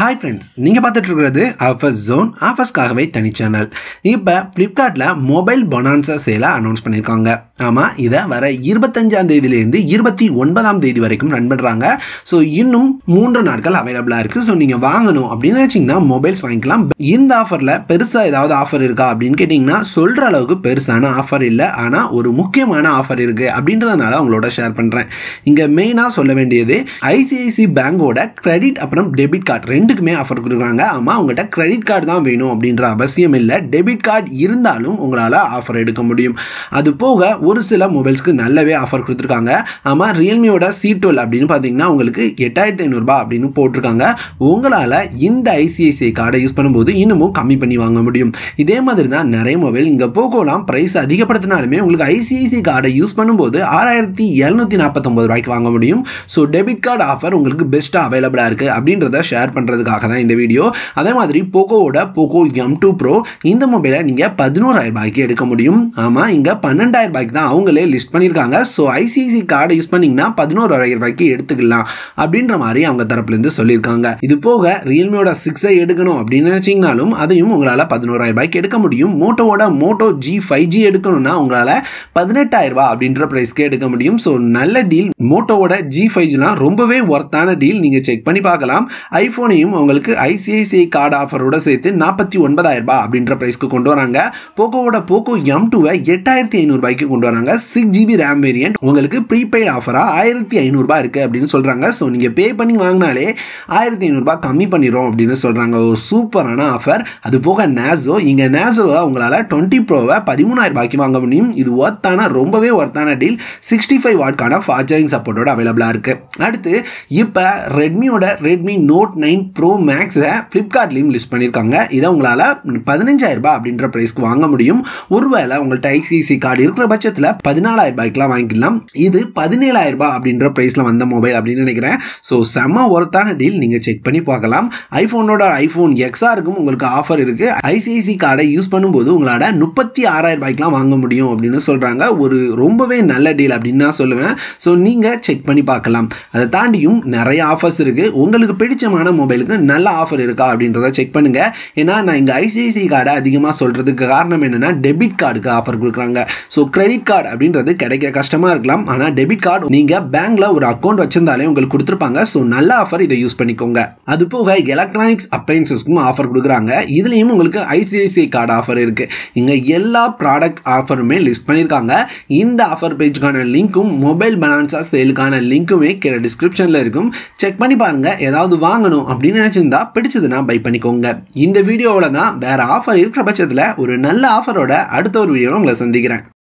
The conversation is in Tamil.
ஹாய் ஃப்ரெண்ட்ஸ் நீங்கள் பார்த்துட்டு இருக்கிறது ஆஃபர்ஸ் ஜோன் ஆஃபர்ஸ்க்காகவே தனி சேனல் இப்போ ஃப்ளிப்கார்ட்டில் மொபைல் பொனான்சா சேலை அனௌன்ஸ் பண்ணியிருக்காங்க ஆமாம் இதை வர இருபத்தஞ்சாம் தேதியிலேருந்து இருபத்தி ஒன்பதாம் தேதி வரைக்கும் ரன் பண்ணுறாங்க ஸோ இன்னும் மூன்று நாட்கள் அவைலபிளாக இருக்குது ஸோ நீங்கள் வாங்கணும் அப்படின்னு நினச்சிங்கன்னா மொபைல்ஸ் வாங்கிக்கலாம் இந்த ஆஃபரில் பெருசாக ஏதாவது ஆஃபர் இருக்கா அப்படின்னு கேட்டிங்கன்னா சொல்கிற அளவுக்கு பெருசான ஆஃபர் இல்லை ஆனால் ஒரு முக்கியமான ஆஃபர் இருக்குது அப்படின்றதுனால உங்களோட ஷேர் பண்ணுறேன் இங்கே மெயினாக சொல்ல வேண்டியது ஐசிஐசி பேங்கோட கிரெடிட் அப்புறம் டெபிட் கார்டு ரெண்டுக்குமே ஆஃபர் கொடுக்குறாங்க ஆமாம் உங்கள்கிட்ட கிரெடிட் கார்டு தான் வேணும் அப்படின்ற அவசியம் இல்லை டெபிட் கார்டு இருந்தாலும் உங்களால் ஆஃபர் எடுக்க முடியும் அது போக ஒரு சில மொபைல்ஸ்க்கு நல்லாவே ஆஃபர் கொடுத்துருக்காங்க ஆமாம் ரியல்மியோட சி டுவெல் அப்படின்னு பார்த்தீங்கன்னா உங்களுக்கு எட்டாயிரத்தி ஐநூறுரூபா அப்படின்னு போட்டிருக்காங்க உங்களால் இந்த ஐசிஐசிஐ கார்டை யூஸ் பண்ணும்போது இன்னமும் கம்மி பண்ணி வாங்க முடியும் இதே மாதிரி தான் நிறைய மொபைல் இங்கே போகோலாம் ப்ரைஸ் அதிகப்படுத்தினாலுமே உங்களுக்கு ஐசிஐசி கார்டை யூஸ் பண்ணும்போது ஆறாயிரத்தி எழுநூற்றி நாற்பத்தொம்பது ரூபாய்க்கு வாங்க முடியும் ஸோ டெபிட் கார்டு ஆஃபர் உங்களுக்கு பெஸ்ட்டாக அவைலபிளாக இருக்குது அப்படின்றத ஷேர் பண்ணுறதுக்காக தான் இந்த வீடியோ அதே மாதிரி போக்கோவோட போக்கோ எம் டூ ப்ரோ இந்த மொபைலை நீங்கள் பதினோராயிரம் ரூபாய்க்கு எடுக்க முடியும் ஆமாம் இங்கே பன்னெண்டாயிரம் ரூபாய்க்கு தான் அவங்களே லிஸ்ட் பண்ணியிருக்காங்க ஸோ ஐசிஐசி கார்டை யூஸ் பண்ணிங்கன்னா பதினோராயிரம் ரூபாய்க்கு எடுத்துக்கலாம் அப்படின்ற மாதிரி அவங்க தரப்புலேருந்து சொல்லியிருக்காங்க இது போக ரியல்மியோட சிக்ஸை எடுக்கணும் அப்படின்னு நினச்சிங்கனாலும் அதையும் உங்களால் பதினோராயிரம் ரூபாய்க்கு எடுக்க முடியும் மோட்டோவோட மோட்டோ ஜி ஃபைவ் ஜி எடுக்கணும்னா உங்களால் பதினெட்டாயிரம் ரூபாய் அப்படின்ற ப்ரைஸ்க்கு எடுக்க முடியும் ஸோ நல்ல டீல் மோட்டோவோட ஜி ஃபைவ் ஜிலாம் ரொம்பவே ஒர்த்தான டீல் நீங்கள் செக் பண்ணி பார்க்கலாம் ஐஃபோனையும் உங்களுக்கு ஐசிஐசிஐ கார்டு ஆஃபரோட சேர்த்து நாற்பத்தி ஒன்பதாயிரம் ரூபாய் அப்படின்ற ப்ரைஸ்க்கு கொண்டு வராங்க போக்கோவோட போக்கோ எம் டூவை எட்டாயிரத்தி ஐநூறுபாய்க்கு கொண்டு வராங்க சிக்ஸ் ஜிபி ரேம் வேரியன்ட் உங்களுக்கு ப்ரீபெய்ட் ஆஃபராக ஆயிரத்தி ஐநூறுரூபா இருக்குது அப்படின்னு சொல்கிறாங்க ஸோ நீங்கள் பே பண்ணி வாங்கினாலே ஆயிரத்தி ஐநூறுரூபா கம்மி பண்ணிடும் அப்படின்னு சொல்கிறாங்க ஒரு சூப்பரான ஆஃபர் அது போக நேசோ இங்கே நேசோவை உங்களால் டுவெண்ட்டி ப்ரோவை பதிமூணாயிரம் ரூபாய்க்கு வாங்க முடியும் இது ஒர்த்தான ரொம்பவே ஒர்த்தான டீல் சிக்ஸ்டி ஃபைவ் வாட்கான ஃபாஸ்ட் சார்ஜிங் சப்போர்ட்டோட அவைலபிளாக இருக்குது அடுத்து இப்போ ரெட்மியோட ரெட்மி நோட் நைன் ப்ரோ மேக்ஸை ஃப்ளிப்கார்ட்லேயும் லிஸ்ட் பண்ணியிருக்காங்க இதை உங்களால் பதினஞ்சாயிரம் ரூபாய் அப்படின்ற ப்ரைஸ்க்கு வாங்க முடியும் ஒருவேளை உங்கள்கிட்ட ஐசிஐசி கார்டு இருக்கிற பட்சத்தில் பதினாலாயிரம் ரூபாய்க்குலாம் வாங்கிக்கலாம் இது பதினேழாயிரம் ரூபாய் அப்படின்ற ப்ரைஸில் வந்த மொபைல் அப்படின்னு நினைக்கிறேன் ஸோ செம்ம ஒர்த்தான டீல் நீங்கள் செக் பண்ணி பார்க்கலாம் ஐஃபோனோட ஐஃபோன் எக்ஸாருக்கும் உங்களுக்கு ஆஃபர் இருக்குது ஐசிஐசி கார்டை யூஸ் பண்ணும்போது உங்களால் முப்பத்தி ஆறாயிரம் ரூபாய்க்குலாம் வாங்க முடியும் அப்படின்னு சொல்கிறாங்க ஒரு ரொம்பவே நல்ல டீல் அப்படின்னு நான் சொல்லுவேன் ஸோ நீங்கள் செக் பண்ணி பார்க்கலாம் அதை தாண்டியும் நிறைய ஆஃபர்ஸ் இருக்குது உங்களுக்கு பிடிச்சமான மொபைலுக்கு நல்ல ஆஃபர் இருக்கா அப்படின்றத செக் பண்ணுங்கள் ஏன்னா நான் இங்கே ஐசிஐசி கார்டை அதிகமாக சொல்கிறதுக்கு காரணம் என்னென்னா டெபிட் கார்டுக்கு ஆஃபர் கொடுக்குறாங்க ஸோ கிரெடிட் கார்டு அப்படின்றது கிடைக்க கஷ்டமாக இருக்கலாம் ஆனால் டெபிட் கார்டு நீங்கள் பேங்க்கில் ஒரு அக்கௌண்ட் வச்சிருந்தாலே உங்களுக்கு கொடுத்துருப்பாங்க ஸோ நல்ல ஆஃபர் இதை யூஸ் பண்ணிக்கோங்க அது போக எலக்ட்ரானிக்ஸ் அப்ளைன்சஸ்க்கும் ஆஃபர் கொடுக்குறாங்க இதுலேயும் உங்களுக்கு ஐசிஐசிஐ கார்டு ஆஃபர் இருக்குது இங்கே எல்லா ப்ராடக்ட் ஆஃபருமே லிஸ்ட் பண்ணியிருக்காங்க இந்த ஆஃபர் பேஜுக்கான லிங்க்கும் மொபைல் பனான்சா சேலுக்கான லிங்க்குமே கீழே டிஸ்கிரிப்ஷனில் இருக்கும் செக் பண்ணி பாருங்கள் ஏதாவது வாங்கணும் அப்படின்னு நினச்சிருந்தா பிடிச்சதுன்னா பை பண்ணிக்கோங்க இந்த வீடியோவில் தான் வேறு ஆஃபர் இருக்கிற பட்சத்தில் ஒரு நல்ல ஆஃபரோட அடுத்த ஒரு வீடியோவில் உங்களை சந்திக்கிறேன்